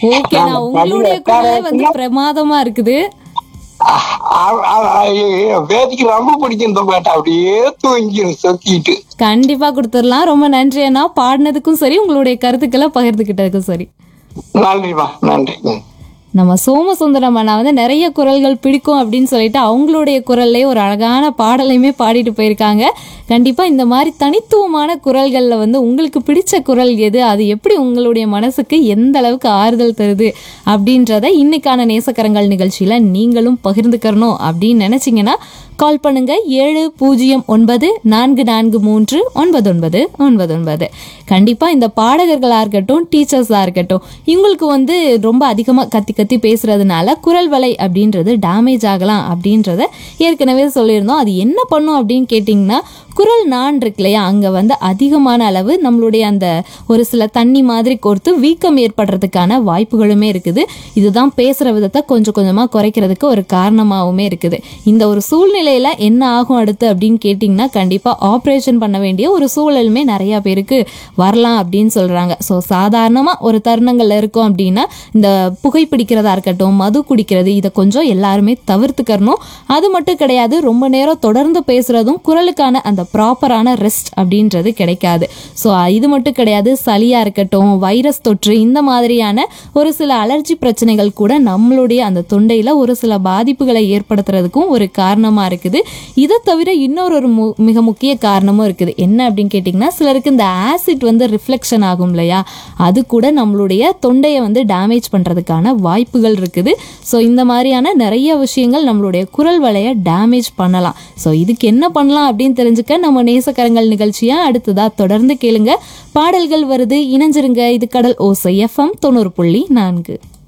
ஓகேண்ணா உங்களுடைய குரலே வந்து பிரமாதமா இருக்குது அ- அ- அ- வேதிக்கு ரொம்ப பிடிக்கும் இந்த பாட்டு அப்படியே தூங்கிடும் சொக்கிட்டு கண்டிப்பா கொடுத்துடலாம் ரொம்ப நன்றி அண்ணா பாடினதுக்கும் சரி உங்களுடைய கருத்துக்களை பகிர்ந்துக்கிட்டதுக்கும் சரி நன்றிமா நன்றி ம். நம்ம சோமசுந்தரம் அண்ணா வந்து நிறைய குரல்கள் பிடிக்கும் அப்படின்னு சொல்லிட்டு அவங்களுடைய குரல்லே ஒரு அழகான பாடலையுமே பாடிட்டு போயிருக்காங்க கண்டிப்பா இந்த மாதிரி தனித்துவமான குரல்கள்ல வந்து உங்களுக்கு பிடிச்ச குரல் எது அது எப்படி உங்களுடைய மனசுக்கு எந்த அளவுக்கு ஆறுதல் தருது அப்படின்றத இன்னைக்கான நேசக்கரங்கள் நிகழ்ச்சியில நீங்களும் பகிர்ந்துக்கறணும் அப்படின்னு நினைச்சீங்கன்னா கால் பண்ணுங்க ஏழு பூஜ்ஜியம் ஒன்பது நான்கு நான்கு மூன்று ஒன்பது ஒன்பது ஒன்பது ஒன்பது கண்டிப்பா இந்த பாடகர்களா இருக்கட்டும் டீச்சர்ஸா இருக்கட்டும் இவங்களுக்கு வந்து ரொம்ப அதிகமா கத்தி கத்தி பேசுறதுனால குரல் வலை அப்படின்றது டேமேஜ் ஆகலாம் அப்படின்றத ஏற்கனவே சொல்லியிருந்தோம் அது என்ன பண்ணும் அப்படின்னு கேட்டிங்கன்னா குரல் நான் இருக்கு இல்லையா அங்க வந்து அதிகமான அளவு நம்மளுடைய அந்த ஒரு சில தண்ணி மாதிரி கோர்த்து வீக்கம் ஏற்படுறதுக்கான வாய்ப்புகளுமே இருக்குது இதுதான் பேசுற விதத்தை கொஞ்சம் கொஞ்சமா குறைக்கிறதுக்கு ஒரு காரணமாகவுமே இருக்குது இந்த ஒரு சூழ்நிலையில என்ன ஆகும் அடுத்து அப்படின்னு கேட்டிங்கன்னா கண்டிப்பா ஆப்ரேஷன் பண்ண வேண்டிய ஒரு சூழலுமே நிறைய பேருக்கு வரலாம் அப்படின்னு சொல்றாங்க ஸோ சாதாரணமா ஒரு தருணங்கள்ல இருக்கும் அப்படின்னா இந்த புகைப்பிடிக்கிறதா இருக்கட்டும் மது குடிக்கிறது இதை கொஞ்சம் எல்லாருமே தவிர்த்துக்கறணும் அது மட்டும் கிடையாது ரொம்ப நேரம் தொடர்ந்து பேசுறதும் குரலுக்கான அந்த ப்ராப்பரான ரெஸ்ட் அப்படின்றது கிடைக்காது ஸோ இது மட்டும் கிடையாது சளியா இருக்கட்டும் வைரஸ் தொற்று இந்த மாதிரியான ஒரு சில அலர்ஜி பிரச்சனைகள் கூட நம்மளுடைய அந்த தொண்டையில ஒரு சில பாதிப்புகளை ஏற்படுத்துறதுக்கும் ஒரு காரணமா இருக்குது இதை தவிர இன்னொரு ஒரு மு- மிக முக்கிய காரணமும் இருக்குது என்ன அப்படின்னு கேட்டிங்கன்னா சிலருக்கு இந்த ஆசிட் வந்து ரிஃப்ளெக்ஷன் ஆகும் இல்லையா அது கூட நம்மளுடைய தொண்டையை வந்து டேமேஜ் பண்றதுக்கான வாய்ப்புகள் இருக்குது ஸோ இந்த மாதிரியான நிறைய விஷயங்கள் நம்மளுடைய குரல் வலையை டேமேஜ் பண்ணலாம் ஸோ இதுக்கு என்ன பண்ணலாம் அப்படின்னு தெரிஞ்சுக்க நம்ம நேசக்கரங்கள் நிகழ்ச்சியை அடுத்ததா தொடர்ந்து கேளுங்க பாடல்கள் வருது இணைஞ்சிருங்க இது கடல் ஓசை எஃப்எம் தொண்ணூறு புள்ளி நான்கு